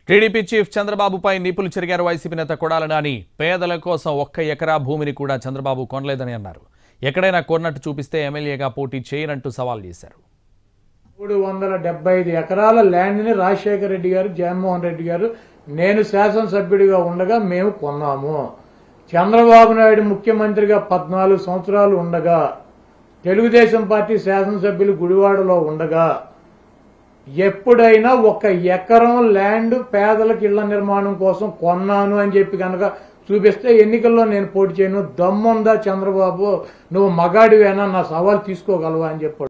TDP chief చంద్రబాబుపై నిపులు చెరిగారు YCP నేత కొడాలి నాని పేదల కోసం ఒక్క ఎకరా భూమిని కూడా చంద్రబాబు కొనలేదని అన్నారు ఎక్కడైనా కొన్నట్టు చూపిస్తే ఎమ్మెల్యేగా పోటీ చేయనంటూ సవాల్ చేశారు మూడు వందల డెబ్బై ఐదు ఎకరాల ల్యాండ్ని రాజశేఖర రెడ్డి గారు జగన్మోహన్ రెడ్డి గారు నేను శాసనసభ్యుడిగా ఉండగా మేము కొన్నాము చంద్రబాబు నాయుడు ముఖ్యమంత్రిగా పద్నాలుగు సంవత్సరాలు ఉండగా తెలుగుదేశం పార్టీ శాసనసభ్యులు గుడివాడలో ఉండగా ఎప్పుడైనా ఒక ఎకరం ల్యాండ్ పేదలకు ఇళ్ల నిర్మాణం కోసం కొన్నాను అని చెప్పి కనుక చూపిస్తే ఎన్నికల్లో నేను పోటీ చేయను దమ్ముందా చంద్రబాబు నువ్వు మగాడివేనా నా సవాల్ తీసుకోగలవా అని చెప్పాడు